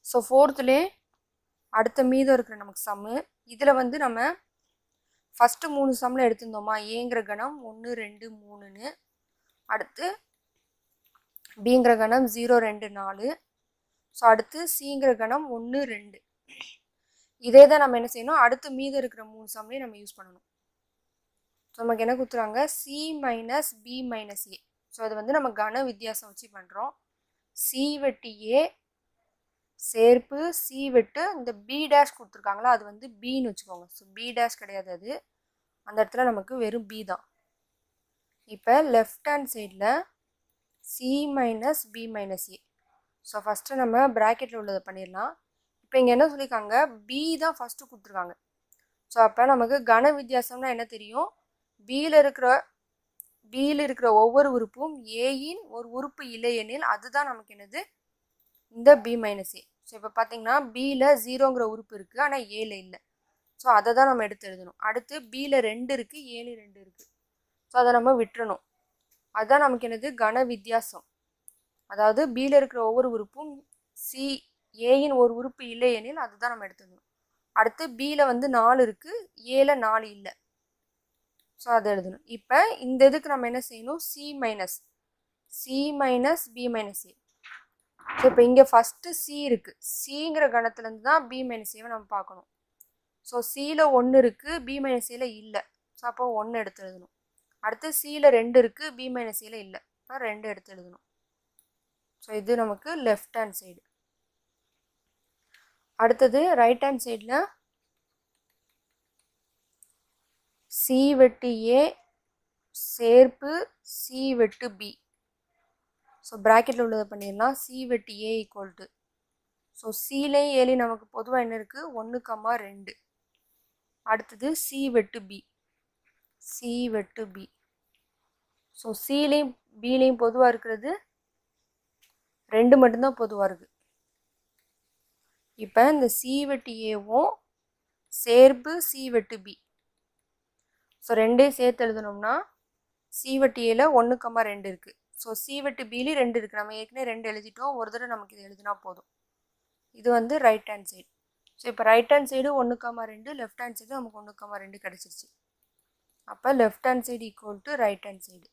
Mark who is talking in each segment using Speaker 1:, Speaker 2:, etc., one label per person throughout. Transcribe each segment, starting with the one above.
Speaker 1: so ஃபோர்த்துலே அடுத்த மீதம் இருக்கிற நமக்கு சம்மு இதில் வந்து நம்ம ஃபஸ்ட்டு மூணு சம்மில் எடுத்திருந்தோமா ஏங்கிற கணம் ஒன்று ரெண்டு மூணுன்னு அடுத்து பிங்கிற கணம் ஜீரோ ரெண்டு நாலு ஸோ அடுத்து சிங்கிற கணம் ஒன்று ரெண்டு இதே தான் நம்ம என்ன செய்யணும் அடுத்து மீதம் இருக்கிற மூணு சம்லேயும் நம்ம யூஸ் பண்ணணும் ஸோ நமக்கு என்ன கொடுத்துறாங்க C minus B minus A so அது வந்து நம்ம கன வித்தியாசம் வச்சு பண்ணுறோம் சி வெட்டு ஏ சேர்ப்பு சி வெட்டு இந்த பி டேஷ் கொடுத்துருக்காங்களா அது வந்து பின்னு வச்சுக்கோங்க ஸோ பி டேஷ் கிடையாது அது அந்த இடத்துல நமக்கு வெறும் பி தான் இப்போ லெஃப்ட் ஹேண்ட் சைடில் C minus B minus A so first நம்ம ப்ராக்கெட்டில் உள்ளதை பண்ணிடலாம் இப்போ இங்கே என்ன சொல்லியிருக்காங்க பி தான் ஃபஸ்ட்டு கொடுத்துருக்காங்க ஸோ அப்போ நமக்கு கன வித்தியாசம்னா என்ன தெரியும் பியில் இருக்கிற பியில் இருக்கிற ஒவ்வொரு உறுப்பும் ஏயின் ஒரு உறுப்பு இல்லையெனில் அதுதான் நமக்கு என்னது இந்த பி மைனஸ் ஏ ஸோ இப்போ பார்த்தீங்கன்னா பியில் ஜீரோங்கிற உறுப்பு இருக்குது ஆனால் ஏல இல்லை ஸோ அதை தான் நம்ம எடுத்து எழுதணும் அடுத்து பியில் ரெண்டு இருக்குது ஏழு ரெண்டு இருக்குது ஸோ அதை நம்ம விட்டுறணும் அதுதான் நமக்கு என்னது கன வித்தியாசம் அதாவது பியில் இருக்கிற ஒவ்வொரு உறுப்பும் சி ஏயின் ஒரு உறுப்பு இல்லை எனில் அதுதான் நம்ம எடுத்துக்கணும் அடுத்து பியில் வந்து நாலு இருக்குது ஏல நாலு இல்லை ஸோ அதை எழுதணும் இப்போ இந்த இதுக்கு நம்ம என்ன செய்யணும் C minus C minus B minus A so இப்போ இங்கே ஃபஸ்ட்டு சி இருக்குது சிங்கிற கணத்துலேருந்து தான் பி மைனஸ் ஏவை நம்ம பார்க்கணும் ஸோ சியில் ஒன்று இருக்குது பி மைனஸ் ஏல இல்லை ஸோ அப்போ ஒன்று எடுத்து எழுதணும் அடுத்து சியில் ரெண்டு இருக்குது பி மைனஸ் ஏல இல்லை அப்போ ரெண்டு எடுத்து எழுதணும் ஸோ இது நமக்கு லெஃப்ட் ஹேண்ட் சைடு அடுத்தது ரைட் ஹேண்ட் சைடில் சி வெட்டு ஏ சேர்ப்பு சி வெட்டு பி ஸோ ப்ராக்கெட்டில் உள்ளதை பண்ணிடலாம் சி வெட்டு ஏ ஈக்குவல் டு ஸோ சிலையும் ஏலையும் நமக்கு பொதுவாக என்ன இருக்குது ஒன்று கம்மா ரெண்டு அடுத்தது சி வெட்டு பி சி வெட்டு பி ஸோ சிலையும் பிலையும் பொதுவாக இருக்கிறது ரெண்டு மட்டும்தான் பொதுவாக இருக்குது இப்போ இந்த சி வெட்டு ஏவும் சேர்ப்பு சி வெட்டு பி ஸோ ரெண்டையும் சேர்த்து எழுதணும்னா சி வெட்டு ஏல ஒன்று கம்மா ரெண்டு இருக்குது ஸோ சி வெட்டு பிலையும் ரெண்டு இருக்குது நம்ம ஏற்கனவே ரெண்டு எழுதிட்டோம் ஒரு தடவை நமக்கு இது எழுதினா போதும் இது வந்து ரைட் ஹேண்ட் சைடு ஸோ இப்போ ரைட் ஹேண்ட் சைடு ஒன்று கம்மா ரெண்டு லெஃப்ட் ஹேண்ட் சைடு நமக்கு ஒன்று கம்மா ரெண்டு கிடச்சிருச்சு அப்போ left hand side equal to right hand side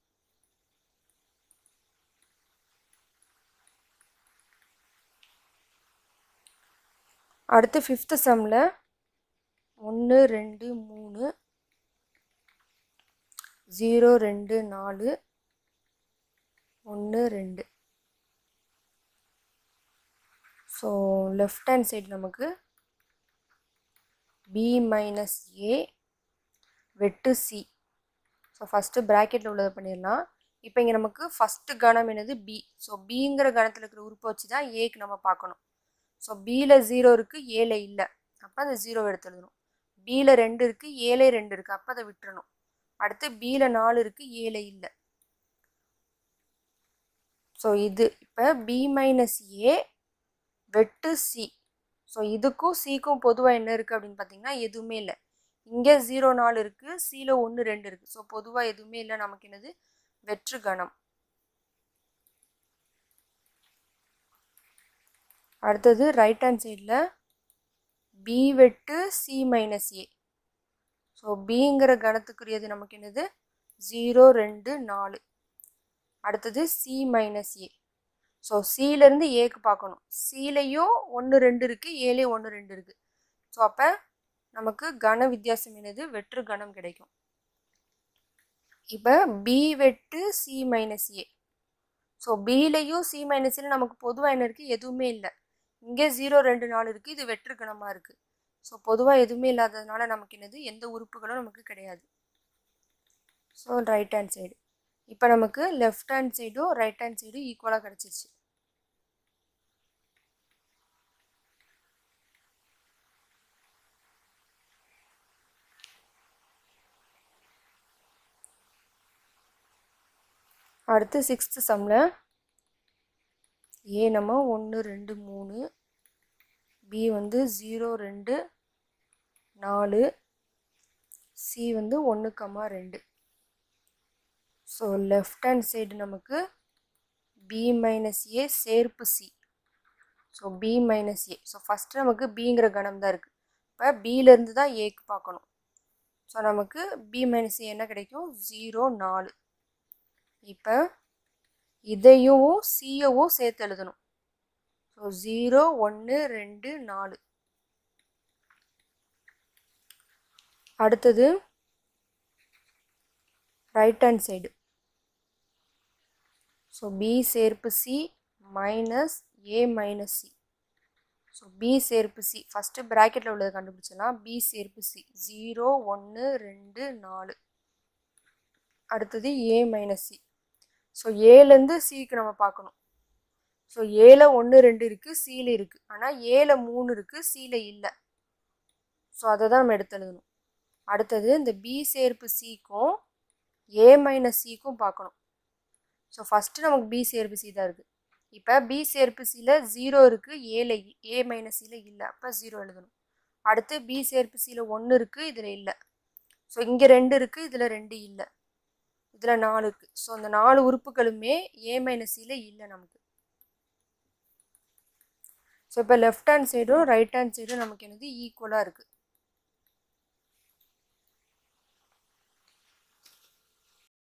Speaker 1: அடுத்து ஃபிஃப்த்து சம்மில் ஒன்று ரெண்டு மூணு ஜீரோ ரெண்டு நாலு ஒன்று ரெண்டு ஸோ லெஃப்ட் ஹேண்ட் சைடு நமக்கு பி மைனஸ் ஏ வெட்டு சி ஸோ ஃபஸ்ட்டு ப்ராக்கெட்டில் உள்ளதை பண்ணிடலாம் இப்போ இங்கே நமக்கு ஃபஸ்ட்டு கணம் என்னது பி ஸோ பிங்கிற கணத்தில் இருக்கிற உறுப்பை வச்சு தான் ஏக்கு நம்ம பார்க்கணும் ஸோ பியில் ஜீரோ இருக்குது ஏல இல்லை அப்போ அந்த ஜீரோவை எடுத்து எழுதணும் பியில் ரெண்டு இருக்குது ஏலே ரெண்டு இருக்குது அப்போ அதை விட்டுறணும் அடுத்து பியில் நாலு இருக்குது ஏல இல்லை ஸோ இது இப்போ பி மைனஸ் ஏ வெட்டு சி ஸோ இதுக்கும் சிக்கும் பொதுவாக என்ன இருக்குது அப்படின்னு பார்த்தீங்கன்னா எதுவுமே இல்லை இங்கே ஜீரோ நாலு இருக்குது சியில் ஒன்று ரெண்டு இருக்குது ஸோ பொதுவாக எதுவுமே இல்லை நமக்கு என்னது வெற்று கணம் அடுத்தது ரைட் ஹேண்ட் சைடில் பி வெட்டு சி மைனஸ் ஏ ஸோ பிங்கிற கணத்துக்குரியது நமக்கு என்னது ஜீரோ ரெண்டு நாலு அடுத்தது சி மைனஸ் ஏ ஸோ சியிலேருந்து ஏக்கு பார்க்கணும் சிலையும் ஒன்று ரெண்டு இருக்குது ஏலேயும் ஒன்று ரெண்டு இருக்குது ஸோ அப்போ நமக்கு கன வித்தியாசம் என்னது வெற்று கணம் கிடைக்கும் இப்போ பி வெட்டு சி மைனஸ் ஏ ஸோ பிலையும் சி மைனஸ்லையும் நமக்கு பொதுவாக என்ன இருக்குது எதுவுமே இல்லை இங்கே ஜீரோ ரெண்டு நாலு இருக்குது இது வெற்று கணமாக இருக்குது ஸோ பொதுவாக எதுவுமே இல்லாததுனால நமக்கு என்னது எந்த உறுப்புகளும் நமக்கு கிடையாது ஸோ ரைட் ஹேண்ட் சைடு இப்போ நமக்கு லெஃப்ட் ஹேண்ட் சைடும் ரைட் ஹேண்ட் சைடும் ஈக்குவலாக கிடச்சிருச்சு அடுத்து சிக்ஸ்த்து சம்மில் ஏ நம்ம ஒன்று ரெண்டு மூணு பி வந்து ஜீரோ ரெண்டு நாலு சி வந்து ஒன்று கம்மா ரெண்டு ஸோ லெஃப்ட் ஹேண்ட் சைடு நமக்கு பி மைனஸ் ஏ சேர்ப்பு C so B minus A so first நமக்கு பிங்கிற கணம் தான் இருக்குது இப்போ பியிலேருந்து தான் ஏக்கு பார்க்கணும் ஸோ நமக்கு பி மைனஸ் ஏ என்ன கிடைக்கும் ஜீரோ நாலு இப்போ இதையும் சியவும் சேர்த்து எழுதணும் ஸோ ஜீரோ ஒன்று ரெண்டு நாலு அடுத்தது right hand side so B சேர்ப்பு C minus A minus C so B சேர்ப்பு சி ஃபஸ்ட்டு ப்ராக்கெட்டில் உள்ளதை கண்டுபிடிச்சலாம் பி சேர்ப்பு சி ஜீரோ ஒன்று ரெண்டு நாலு அடுத்தது ஏ மைனஸ் சி ஸோ ஏலேருந்து சிக்கு நம்ம பார்க்கணும் ஸோ ஏல ஒன்று ரெண்டு இருக்குது சியில் இருக்குது ஆனால் ஏல மூணு இருக்குது சியில் இல்லை ஸோ அதை தான் நம்ம எடுத்து எழுதணும் அடுத்தது இந்த பி சேர்ப்பு சிக்கும் ஏ மைனஸ் சிக்கும் பார்க்கணும் ஸோ ஃபஸ்ட்டு நமக்கு பி சேர்ப்பு சி தான் இருக்குது இப்போ பி சேர்ப்பு சியில் ஜீரோ இருக்குது ஏல ஏ மைனஸ் சியில் இல்லை அப்போ ஜீரோ எழுதணும் அடுத்து பி சேர்ப்பு சியில் ஒன்று இருக்குது இதில் இல்லை ஸோ இங்கே ரெண்டு இருக்குது இதில் ரெண்டு இல்லை இதில் நாலு இருக்குது ஸோ அந்த நாலு உறுப்புகளுமே ஏ மைனஸ் சியில் இல்லை நமக்கு ஸோ இப்போ லெஃப்ட் ஹேண்ட் சைடும் ரைட் ஹேண்ட் சைடும் நமக்கு என்னது ஈக்குவலாக இருக்குது